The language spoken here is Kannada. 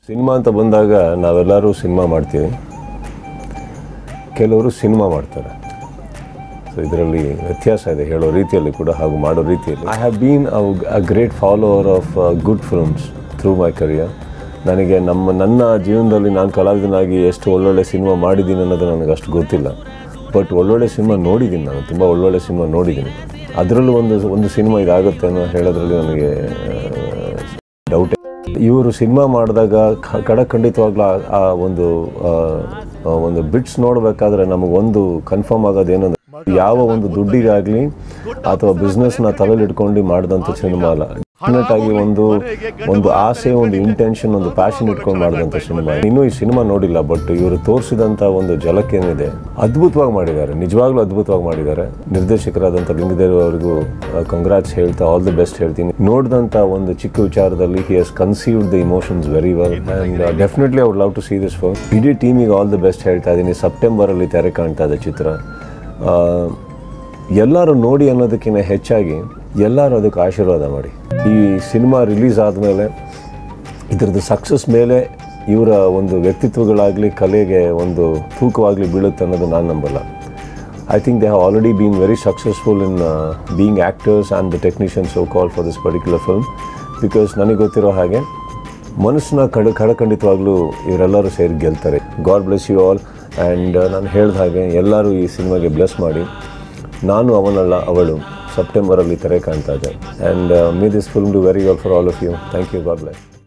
ಸಿನಿಮಾ ಅಂತ ಬಂದಾಗ ನಾವೆಲ್ಲರೂ ಸಿನಿಮಾ ಮಾಡ್ತೀವಿ ಕೆಲವರು ಸಿನಿಮಾ ಮಾಡ್ತಾರೆ ಸೊ ಇದರಲ್ಲಿ ವ್ಯತ್ಯಾಸ ಇದೆ ಹೇಳೋ ರೀತಿಯಲ್ಲಿ ಕೂಡ ಹಾಗೂ ಮಾಡೋ ರೀತಿಯಲ್ಲಿ I have been a great follower of good films through my career ನನಗೆ ನಮ್ಮ ನನ್ನ ಜೀವನದಲ್ಲಿ ನಾನು ಕಲಾವಿದನಾಗಿ ಎಷ್ಟು ಒಳ್ಳೊಳ್ಳೆ ಸಿನಿಮಾ ಮಾಡಿದ್ದೀನಿ ಅನ್ನೋದು ನನಗೆ ಅಷ್ಟು ಗೊತ್ತಿಲ್ಲ ಬಟ್ ಒಳ್ಳೊಳ್ಳೆ ಸಿನಿಮಾ ನೋಡಿದ್ದೀನಿ ನಾನು ತುಂಬ ಒಳ್ಳೊಳ್ಳೆ ಸಿನಿಮಾ ನೋಡಿದ್ದೀನಿ ಅದರಲ್ಲೂ ಒಂದು ಒಂದು ಸಿನಿಮಾ ಇದಾಗುತ್ತೆ ಅನ್ನೋ ಹೇಳೋದ್ರಲ್ಲಿ ನನಗೆ ಡೌಟ್ ಇವರು ಸಿನಿಮಾ ಮಾಡಿದಾಗ ಕ- ಕಡಖಂಡಿತವಾಗ್ಲೂ ಆ- ಆ ಒಂದು ಆ, ಆ ಒಂದು ಬಿಟ್ಸ್ ನೋಡಬೇಕಾದ್ರೆ ನಮಗೊಂದು ಕನ್ಫರ್ಮ್ ಆಗೋದು ಏನಂದ್ರೆ ಯಾವ ಒಂದು ದುಡ್ಡಿಗಾಗಲಿ ಅಥವಾ ಬಿಸ್ನೆಸ್ನ ತಲೆಯಲ್ಲಿ ಇಟ್ಕೊಂಡು ಮಾಡಿದಂಥ ಸಿನಿಮಾ ಅಲ್ಲ ಡೆಫಿನೆಟ್ ಆಗಿ ಒಂದು ಒಂದು ಆಸೆ ಒಂದು ಇಂಟೆನ್ಷನ್ ಒಂದು ಪ್ಯಾಷನ್ ಇಟ್ಕೊಂಡು ಮಾಡಿದಂಥ ಸಿನಿಮಾ ಇನ್ನೂ ಈ ಸಿನಿಮಾ ನೋಡಿಲ್ಲ ಬಟ್ ಇವರು ತೋರಿಸಿದಂಥ ಒಂದು ಏನಿದೆ ಅದ್ಭುತವಾಗಿ ಮಾಡಿದ್ದಾರೆ ನಿಜವಾಗ್ಲೂ ಅದ್ಭುತವಾಗಿ ಮಾಡಿದ್ದಾರೆ ನಿರ್ದೇಶಕರಾದಂಥ ಲಿಂಗದೇವ್ ಅವರಿಗೂ ಕಂಗ್ರಾಟ್ಸ್ ಹೇಳ್ತಾ ಆಲ್ ದಿ ಬೆಸ್ಟ್ ಹೇಳ್ತೀನಿ ನೋಡಿದಂಥ ಒಂದು ಚಿಕ್ಕ ವಿಚಾರದಲ್ಲಿ he has conceived the emotions very well and definitely would love to see this for ಇಡೀ ಟೀಮಿಗೆ ಆಲ್ ದಿ ಬೆಸ್ಟ್ ಹೇಳ್ತಾ ಇದ್ದೀನಿ ಸೆಪ್ಟೆಂಬರಲ್ಲಿ ತೆರೆ ಕಾಣ್ತಾ ಇದೆ ಚಿತ್ರ ಆ, ಎಲ್ಲರೂ ನೋಡಿ ಅನ್ನೋದಕ್ಕಿಂತ ಹೆಚ್ಚಾಗಿ ಎಲ್ಲರೂ ಅದಕ್ಕೆ ಆಶೀರ್ವಾದ ಮಾಡಿ ಈ ಸಿನಿಮಾ ರಿಲೀಸ್ ಆದಮೇಲೆ ಇದ್ರದ್ದು ಸಕ್ಸಸ್ ಮೇಲೆ ಇವರ ಒಂದು ವ್ಯಕ್ತಿತ್ವಗಳಾಗಲಿ ಕಲೆಗೆ ಒಂದು ತೂಕವಾಗಲಿ ಬೀಳುತ್ತೆ ಅನ್ನೋದು ನಾನು ನಂಬಲ್ಲ I think they have already been very successful in being actors and the technicians so call for this particular film because ನನಗೆ ಗೊತ್ತಿರೋ ಹಾಗೆ ಮನಸ್ಸನ್ನ ಕಡ ಖಡಖಂಡಿತವಾಗ್ಲೂ ಇವರೆಲ್ಲರೂ ಸೇರಿ ಗೆಲ್ತಾರೆ God bless you all and ನಾನು ಹೇಳ್ದ ಹಾಗೆ ಎಲ್ಲರೂ ಈ ಸಿನಿಮಾಗೆ ಬ್ಲೆಸ್ ಮಾಡಿ ನಾನು ಅವನಲ್ಲ ಅವಳು ಸೆಪ್ಟೆಂಬರಲ್ಲಿ ತೆರೆ ಕಾಣ್ತಾ ಇದೆ and may this film do very well for all of you thank you God bless